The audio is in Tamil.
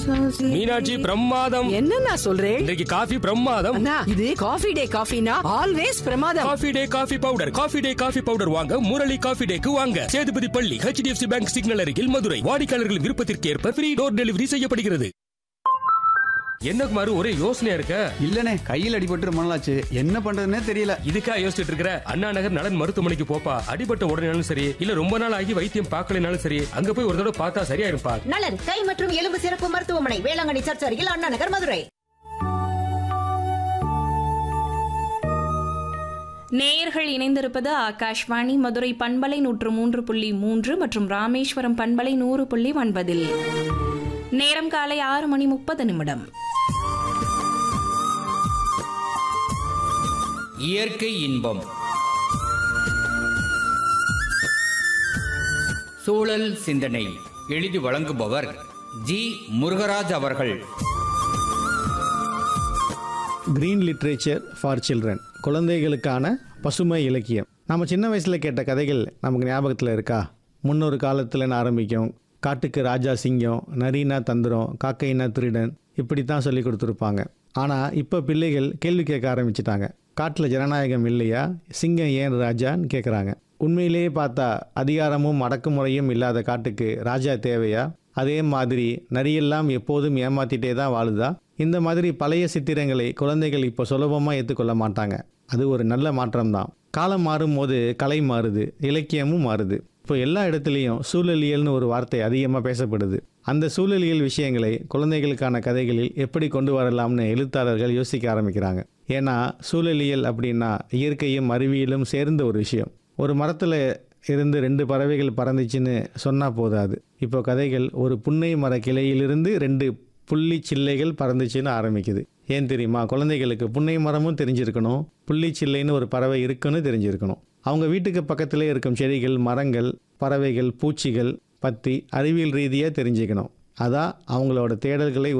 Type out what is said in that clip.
மீனாட்சி பிரமாதம் என்னண்ணா சொல்றேன் இன்றைக்கு காஃபி பிரமாதம் அண்ணா இது காஃபி டே காஃபினா ஆல்வேஸ் பிரமாதம் coffee day coffee powder coffee day coffee powder வாங்க முரளி காஃபி டேக்கு வாங்க சேதுபதி பள்ளி ஹெச்டிஎஃப்சி பேங்க் சிக்னல் அருகில் மதுரை வாடிக்கையாளர்களின் விருப்பத்திற்கு ஏற்ப ஃப்ரீ டோர் டெலிவரி செய்யப்படுகிறது என்ன குமார் ஒரே யோசனையா இருக்க இல்லனே கையில் அடிபட்டு ரொம்ப நாளாச்சு என்ன பண்றதுன்னே தெரியல இதுக்கா யோசிச்சுட்டு இருக்கிற அண்ணா நகர் நலன் மருத்துவமனைக்கு போப்பா அடிபட்ட உடனேனாலும் சரி இல்ல ரொம்ப நாள் ஆகி வைத்தியம் பார்க்கலைனாலும் சரி அங்க போய் ஒரு தடவை பார்த்தா சரியா இருப்பா நலன் கை மற்றும் எலும்பு சிறப்பு மருத்துவமனை வேளாங்கண்ணி சர்ச் அருகில் அண்ணா நகர் மதுரை நேயர்கள் இணைந்திருப்பது ஆகாஷ்வாணி மதுரை பண்பலை நூற்று மூன்று புள்ளி மூன்று மற்றும் ராமேஸ்வரம் பண்பலை நூறு புள்ளி ஒன்பதில் நேரம் காலை ஆறு மணி முப்பது நிமிடம் இயற்கை இன்பம் சூழல் சிந்தனை எழுதி வழங்குபவர் ஜி முருகராஜ் அவர்கள் கிரீன் லிட்ரேச்சர் ஃபார் சில்ட்ரன் குழந்தைகளுக்கான பசுமை இலக்கியம் நம்ம சின்ன வயசில் கேட்ட கதைகள் நமக்கு ஞாபகத்தில் இருக்கா முன்னொரு காலத்தில் ஆரம்பிக்கும் காட்டுக்கு ராஜா சிங்கம் நரினா தந்திரம் காக்கைனா திருடன் இப்படி தான் சொல்லி கொடுத்துருப்பாங்க ஆனால் இப்போ பிள்ளைகள் கேள்வி கேட்க ஆரம்பிச்சிட்டாங்க காட்டில் ஜனநாயகம் இல்லையா சிங்கம் ஏன் ராஜான்னு கேட்குறாங்க உண்மையிலேயே பார்த்தா அதிகாரமும் அடக்குமுறையும் இல்லாத காட்டுக்கு ராஜா தேவையா அதே மாதிரி நரியெல்லாம் எப்போதும் ஏமாத்திட்டே தான் வாழுதா இந்த மாதிரி பழைய சித்திரங்களை குழந்தைகள் இப்போ சுலபமாக ஏற்றுக்கொள்ள மாட்டாங்க அது ஒரு நல்ல மாற்றம்தான் காலம் மாறும்போது கலை மாறுது இலக்கியமும் மாறுது இப்போ எல்லா இடத்துலையும் சூழலியல்னு ஒரு வார்த்தை அதிகமாக பேசப்படுது அந்த சூழலியல் விஷயங்களை குழந்தைகளுக்கான கதைகளில் எப்படி கொண்டு வரலாம்னு எழுத்தாளர்கள் யோசிக்க ஆரம்பிக்கிறாங்க ஏன்னா சூழலியல் அப்படின்னா இயற்கையும் அறிவியலும் சேர்ந்த ஒரு விஷயம் ஒரு மரத்தில் இருந்து ரெண்டு பறவைகள் பறந்துச்சுன்னு சொன்னால் போதாது இப்போ கதைகள் ஒரு புன்னை மர கிளையிலிருந்து ரெண்டு புள்ளி சில்லைகள் பறந்துச்சுன்னு ஆரம்பிக்குது ஏன் தெரியுமா குழந்தைகளுக்கு புன்னை மரமும் தெரிஞ்சிருக்கணும் புள்ளி சில்லைன்னு ஒரு பறவை இருக்குன்னு தெரிஞ்சிருக்கணும் அவங்க வீட்டுக்கு பக்கத்திலே இருக்கும் செடிகள் மரங்கள் பறவைகள் பூச்சிகள் பற்றி அறிவியல் ரீதியாக தெரிஞ்சுக்கணும் அதான் அவங்களோட தேடல்களை